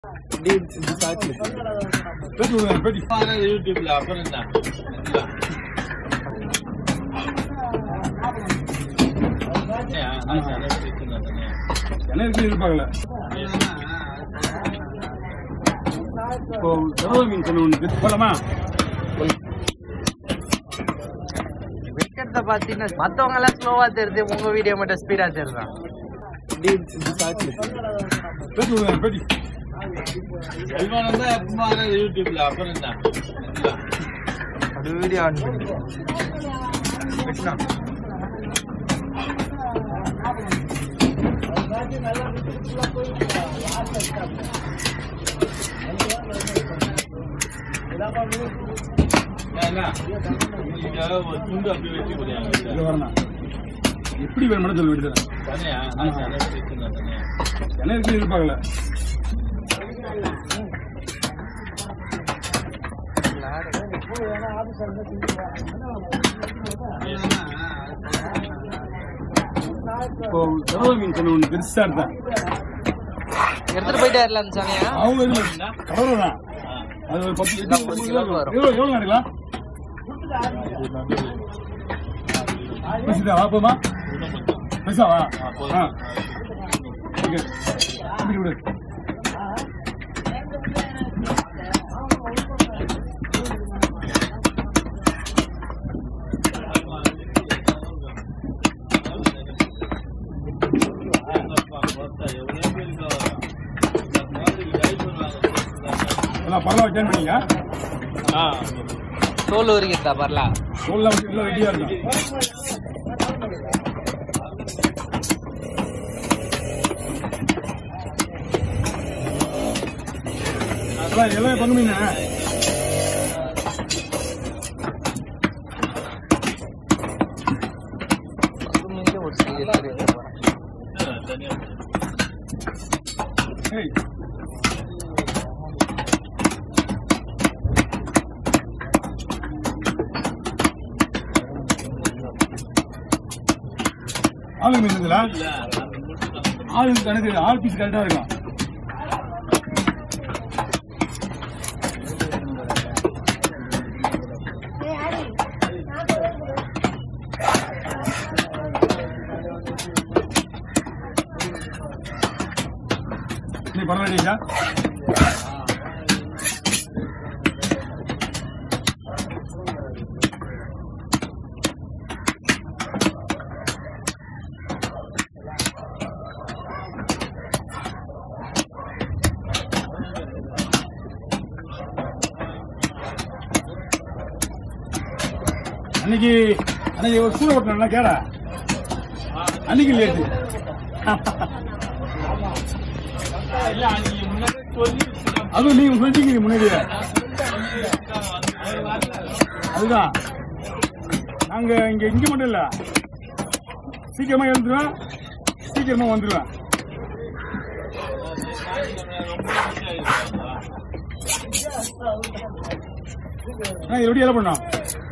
இப்படி இப்படி காய்ச்சல் பேட்டி விடுங்க பேட்டி யூடியூப்ல அப்புறம் என்ன என்ன இருக்கு எதிர்பார்க்கல இப்போ எவ்வளோ மீன் சொன்ன ஒன்று போலாமா வைக்கிறத பாத்தீங்கன்னா மத்தவங்க எல்லாம் ஸ்லோவா தெரியுது உங்க வீடியோ மட்டும் ஸ்பீடா தெரியுதான் இப்படி இப்படி காய்ச்சல் பேட்டி விடுங்க பேட்டி செல்வானம் தான் எப்பமா யூடியூப்ல அப்புறம் என்ன அது வீடியோ ஆன் பண்ணி வெட்டினா ஏன்னா, நீங்க ஒரு துண்டு அப்படி வச்சு கொடுங்க இதில் வரணும் எப்படி வேணும் மட்டும் சொல்ல வேண்டியது தனியா நான் தனியா வச்சுருந்தேன் தனியா என்ன இருக்கு எதிர்பார்க்கல இப்போ எவ்வளோ மீன் சொன்ன ஒன்று பெருசா இருந்தான் எடுத்துட்டு போயிட்டே இருக்கலாம் சாமியா அவங்க இது கடவுளை தான் அது ஒரு பத்து இன்னும் பத்து கிலோ வரும். எவ்வளோ எவ்வளோ எடுக்கலாம் பேசிட்டா வாப்போமா பேசாவா ஆ ஓகே இப்படி விடு எல்லாம் பரவாயில்ல ஜாயின் பண்ணீங்க தோல் உரிக்கிறதா பரலா தோல்லாம் வச்சு எல்லாம் ரெடியாக இருக்கும் அதான் எல்லாமே பண்ணுவீங்க பத்து மினிட்ல ஒரு சைடு எடுத்துட்டு போறேன் ஏய் ஆளு மீனுங்களா ஆளு கணக்கு ஆள் பீஸ் கரெக்டா இருக்கும் நீ பரவாயில்லையா அன்னைக்கு அன்னைக்கு ஒரு சூட ஓட்டணும்ல கேடா அன்னைக்கு லேட்டு அதுவும் நீங்க சொல்லிட்டீங்க முன்னாடியே அதுதான் நாங்க இங்க இங்க மட்டும் இல்ல சீக்கிரமா எழுந்துருவேன் சீக்கிரமா வந்துருவேன் ஆ, இது எப்படி எல்லாம் பண்ணோம்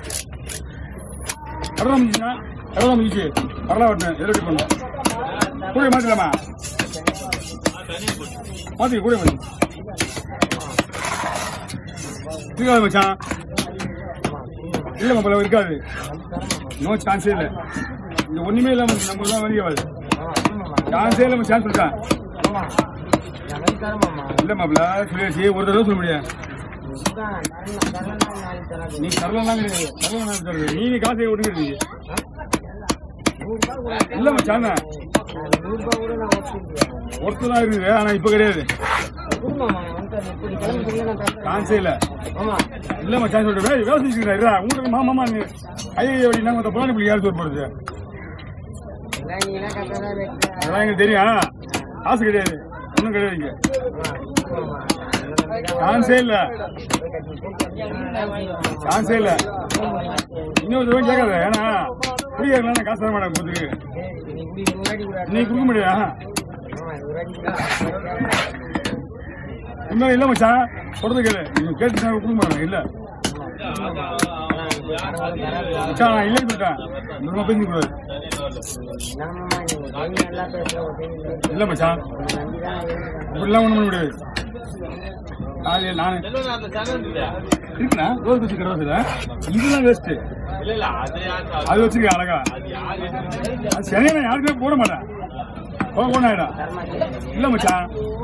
கடலாம் முடிச்சுன்னா கடலாம் முடிச்சு கடலாம் வெட்டினேன் எது எப்படி பண்ணோம் கூட மாத்திக்கலாமா மாத்தி கூட மாத்தி இருக்காது மச்சான் இல்ல மாப்பிள்ள இருக்காது நோ சான்ஸே இல்ல இங்க ஒண்ணுமே இல்லாம நம்ம தான் வெளியாவது சான்ஸே இல்லாம சான்ஸ் இருக்கா இல்ல மாப்பிள்ள சொல்லியாச்சு ஒரு தடவை சொல்ல முடியாது நீ தரலாம் கிடையாது தரலாம் நான் தருது நீங்க காசை விட்டுக்கிட்டு இல்ல மச்சான் ஒருத்தர் தான் இருக்குது ஆனா இப்ப கிடையாது சான்ஸே இல்ல இல்ல மச்சான் சொல்லிட்டு வேலை செஞ்சுக்கிறா உங்களுக்கு மாமா ஐயோ அப்படின்னா மொத்த புலானி பிள்ளை யார் சொல்ல போடுது அதெல்லாம் எங்களுக்கு தெரியும் காசு கிடையாது ஒன்றும் கிடையாது இங்க சான்ஸே இல்ல சான்ஸே இல்ல இன்னொரு தடவை கேட்காத ஏன்னா குடிக்கிறதுலாம் காசு தர மாட்டேன் கொடுத்துருக்கு நீ கொடுக்க முடியாது உண்மையில இல்ல மச்சான் சொல்றது கேளு நீங்க கேட்டு நான் கொடுக்க மாட்டேன் இல்ல மச்சான் நான் இல்லைன்னு சொல்லிட்டேன் நம்ம பேசி கூடாது இல்ல மச்சான் அப்படிலாம் ஒண்ணும் பண்ண முடியாது காலையில் நான் செல்வன் அந்த சேனல் இல்லையா இருக்குண்ணா ரோஸ் வச்சு கடை இதெல்லாம் வேஸ்ட் இல்ல இல்ல அது யாரு அது வச்சிருக்கேன் அழகா அது யாரு அது சரியா நான் யாருக்குமே போட மாட்டேன் போக போனாயிடா இல்ல மச்சான்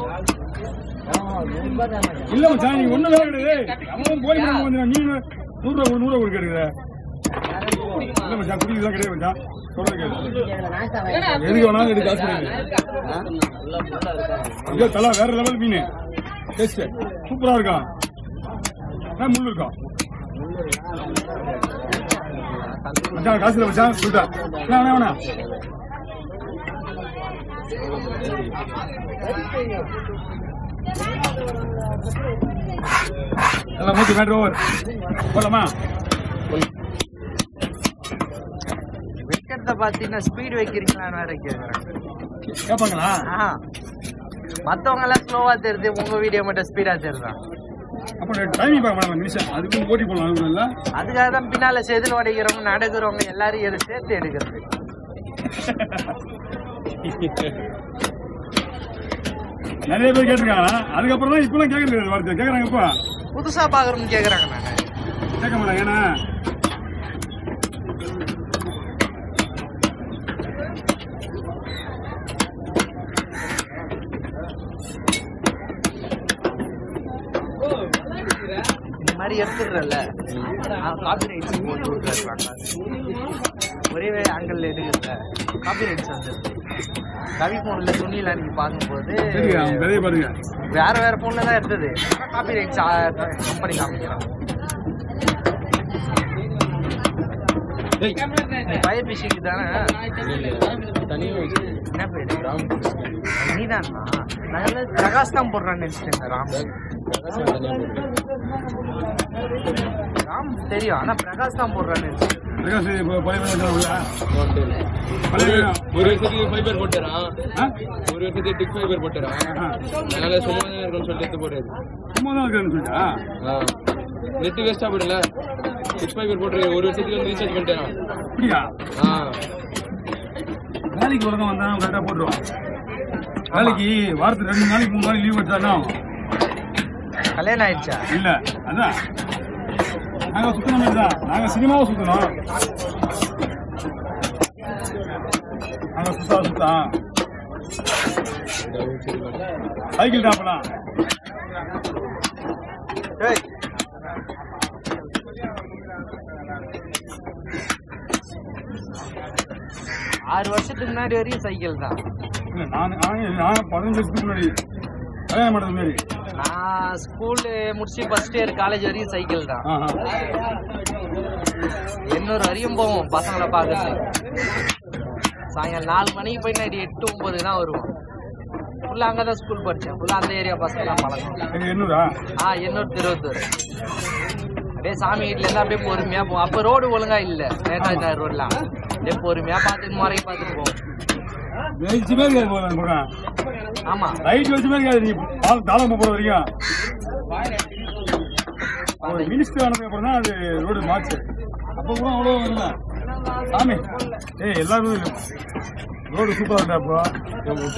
இல்ல மச்சான் நீ ஒண்ணு வேலை கிடையாது அவன் போய் பண்ண வந்து நீ நூறு ரூபா நூறு ரூபா கொடுக்க கிடையாது இல்ல மச்சான் குடிக்கலாம் கிடையாது மச்சான் சொல்றது கேளு எதுக்கு வேணாலும் எடுத்து காசு கிடையாது ஐயோ தலா வேற லெவல் மீன் டேஸ்ட் சூப்பரா இருக்கும் ஆ, முள்ளு இருக்கும் மச்சான் காசு இல்லை மச்சான் சொல்லிட்டேன் வேணா வேணா எல்லாம் மூச்சு மேட்ரு ஓவர் போலாமா வைக்கிறத பாத்தீங்கன்னா ஸ்பீடு வைக்கிறீங்களான்னு வேற கேக்குறாங்க கேட்பாங்களா ஆஹா. மத்தவங்க எல்லாம் ஸ்லோவா தெரியுது உங்க வீடியோ மட்டும் ஸ்பீடா தெரியுதா அப்போ டைமிங் பார்க்க மாட்டாங்க நிமிஷம் அதுக்கும் போட்டி போடலாம் அதுக்கும் இல்லை அதுக்காக தான் பின்னால செதில் உடைக்கிறவங்க நடக்கிறவங்க எல்லாரும் எது சேர்த்து எடுக்கிறது நிறைய பேர் கேட்டிருக்காங்க அதுக்கப்புறம் தான் இப்பெல்லாம் கேட்கறது வார்த்தை கேட்குறாங்க இப்போ புதுசா பாக்குறோம்னு கேக்குறாங்க நாங்க கேட்க மாட்டாங்க ஏன்னா இந்த மாதிரி எடுத்துடுறல காப்பி ரைட்ஸ் போட்டு விட்டுறாங்க ஒரே ஆங்கிள் எடுக்கல காப்பி ரைட்ஸ் வந்துருது கவி போன்ல துணியில நீங்க பார்க்கும்போது சரிங்க அவங்க கதையை பாருங்க வேற வேற போன்ல தான் எடுத்தது காப்பி ரைட்ஸ் கம்பெனி காமிக்கிறான் ஃபயர் ஃபிஷிங் தானே என்ன பேரு நீதானா நான் எல்லாம் பிரகாஷ் தான் போடுறான்னு நினைச்சிட்டேன் ராம் ராம் தெரியும் ஆனா பிரகாஷ் தான் போடுறான்னு நினைச்சேன் பிரகாஷ் இப்போ பழைய பேர் உள்ள பழைய பேர் ஒரு வருஷத்துக்கு ஃபைபர் போட்டுறான் ஆ? ஒரு வருஷத்துக்கு டிக் ஃபைபர் போட்டுறான் ஆ. அதனால சும்மா தான் இருக்கும்னு சொல்லிட்டு எடுத்து போடுறது சும்மா தான் இருக்கிறேன்னு சொல்லிட்டா நெட் வேஸ்டா போடல டிக் ஃபைபர் போட்டுரு ஒரு வருஷத்துக்கு வந்து ரீசார்ஜ் பண்ணிட்டேன் அப்படியா ஆ வேலைக்கு ஒழுங்கா வந்தா கரெக்டாக போட்டுருவோம் வேலைக்கு வாரத்துக்கு ரெண்டு நாளைக்கு மூணு நாளைக்கு லீவ் எடுத்தானா கல்யாணம் ஆயிடுச்சா இல்ல அதான் நாங்க சுத்தணும் மாதிரி தான் நாங்க சினிமாவை சுத்தணும் நாங்க சுத்தா சுத்தா சைக்கிள் தான் அப்பலாம் ஏய் ஆறு வருஷத்துக்கு முன்னாடி வரையும் சைக்கிள் தான் இல்ல நான் நான் நான் பதினஞ்சு வருஷத்துக்கு முன்னாடி கல்யாணம் பண்ணது முன்னாடி நான் ஸ்கூலு முடிச்சு ஃபர்ஸ்ட் இயர் காலேஜ் வரையும் சைக்கிள் தான் ஆஹா எண்ணூறு வரையும் போவோம் பசங்களை பார்க்கறது சாயங்காலம் நாலு மணிக்கு போய் நைட்டு எட்டு ஒன்பது தான் வருவோம் ஃபுல்லாக அங்கே தான் ஸ்கூல் படித்தேன் ஃபுல்லாக அந்த ஏரியா பசங்களாம் பழக்கம் இது எண்ணூறா ஆ எண்ணூறு திருவத்தூர் அப்படியே சாமி வீட்டுல இருந்து அப்படியே பொறுமையா போவோம் அப்ப ரோடு ஒழுங்கா இல்ல நேதாஜி ரோட்லாம் அப்படியே பொறுமையா பார்த்துட்டு முறையை பார்த்துட்டு போவோம் வச்சுமே இருக்காது போல நான் போறேன் ஆமா லைட் வச்சுமே இருக்காது நீ பால் தாளம் போற வரைக்கும் ஒரு மினிஸ்டர் ஆனதுக்கு அப்புறம் தான் அது ரோடு மாச்சு அப்போ கூட அவ்வளோ வரல சாமி ஏய் எல்லாரும் ரோடு சூப்பராக இருக்கா அப்போ